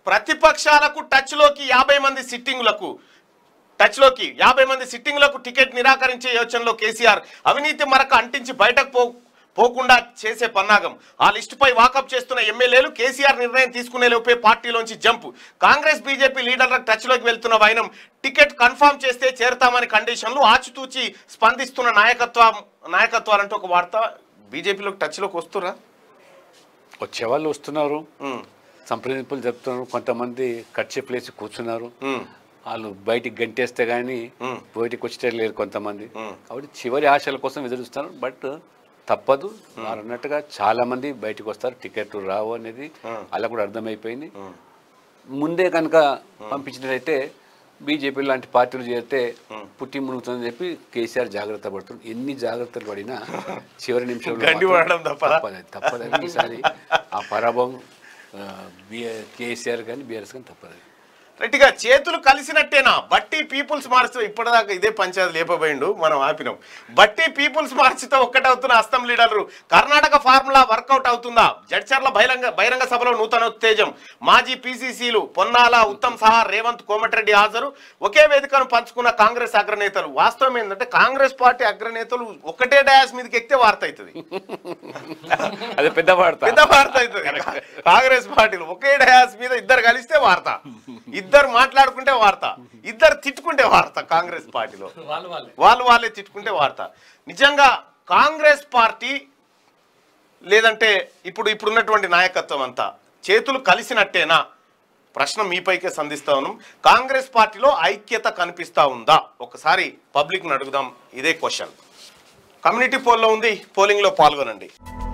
ప్రతిపక్షాలకు టచ్లోకి యాభై మంది సిట్టింగులకు టచ్లోకి యాభై మంది సిట్టింగులకు టికెట్ నిరాకరించే యోచనలో కేసీఆర్ అవినీతి మరక అంటించి బయటకు పో పోకుండా చేసే పన్నాగం ఆ లిస్టుపై వాకప్ చేస్తున్న ఎమ్మెల్యేలు కేసీఆర్ నిర్ణయం తీసుకునే లోపే పార్టీలోంచి జంప్ కాంగ్రెస్ బీజేపీ లీడర్లకు టచ్లోకి వెళ్తున్న వైనం టికెట్ కన్ఫర్మ్ చేస్తే చేరతామని కండిషన్లు ఆచితూచి స్పందిస్తున్న నాయకత్వం నాయకత్వాలంటూ ఒక వార్త బీజేపీలోకి టచ్లోకి వస్తురా వచ్చేవాళ్ళు వస్తున్నారు సంప్రదింపులు చెప్తున్నారు కొంతమంది కచ్చే ప్లేస్ కూర్చున్నారు వాళ్ళు బయటికి గంటేస్తే కానీ మ్మ్. బయటికి వచ్చేటే లేరు కొంతమంది మ్మ్. కాబట్టి చివరి ఆశల కోసం ఎదురు చూస్తున్నారు బట్ తప్పదు వారు అన్నట్టుగా చాలా మంది బయటకు వస్తారు టికెట్ రావు అనేది అలా కూడా అర్థమైపోయింది ముందే కనుక పంపించినట్లయితే బీజేపీ లాంటి పార్టీలు చేరితే పుట్టి మునుగుతుందని చెప్పి కేసీఆర్ జాగ్రత్త పడుతుంది ఎన్ని జాగ్రత్తలు పడినా చివరి నిమిషంలో గండి మాత్రం పడడం తప్పదా? తప్పదు తప్పదని ఈసారి ఆ పరాభవం కేసీఆర్ కానీ బీఆర్ఎస్ కానీ తప్పదు రెట్టిగా చేతులు కలిసినట్టేనా బట్టి పీపుల్స్ మార్చితో ఇప్పటిదాకా ఇదే పంచాయతీ లేపబోయిండు మనం ఆపినాం బట్టి పీపుల్స్ మార్చితో ఒక్కటవుతున్న అస్తం లీడర్లు కర్ణాటక ఫార్ములా వర్కౌట్ అవుతుందా జడ్చర్ల బహిరంగ బహిరంగ సభలో నూతన ఉత్తేజం మాజీ పీసీసీలు పొన్నాల ఉత్తమ్ సహా రేవంత్ కోమటిరెడ్డి హాజరు ఒకే వేదికను పంచుకున్న కాంగ్రెస్ అగ్రనేతలు వాస్తవం ఏంటంటే కాంగ్రెస్ పార్టీ అగ్రనేతలు ఒకటే డయాస్ మీదకి ఎక్కితే వార్త అవుతుంది అదే పెద్ద వార్త పెద్ద వార్త అవుతుంది కాంగ్రెస్ పార్టీలు ఒకే డయాస్ మీద ఇద్దరు కలిస్తే వార్త ఇద్దరు మాట్లాడుకుంటే వార్త ఇద్దరు తిట్టుకుంటే వార్త కాంగ్రెస్ పార్టీలో వాళ్ళు వాళ్ళే వాళ్ళు వాళ్ళే తిట్టుకుంటే వార్త నిజంగా కాంగ్రెస్ పార్టీ లేదంటే ఇప్పుడు ఇప్పుడున్నటువంటి నాయకత్వం అంతా చేతులు కలిసినట్టేనా ప్రశ్న మీపైకే సంధిస్తా ఉన్నాం కాంగ్రెస్ పార్టీలో ఐక్యత కనిపిస్తా ఉందా ఒకసారి పబ్లిక్ని అడుగుదాం ఇదే క్వశ్చన్ కమ్యూనిటీ పోల్లో ఉంది పోలింగ్లో పాల్గొనండి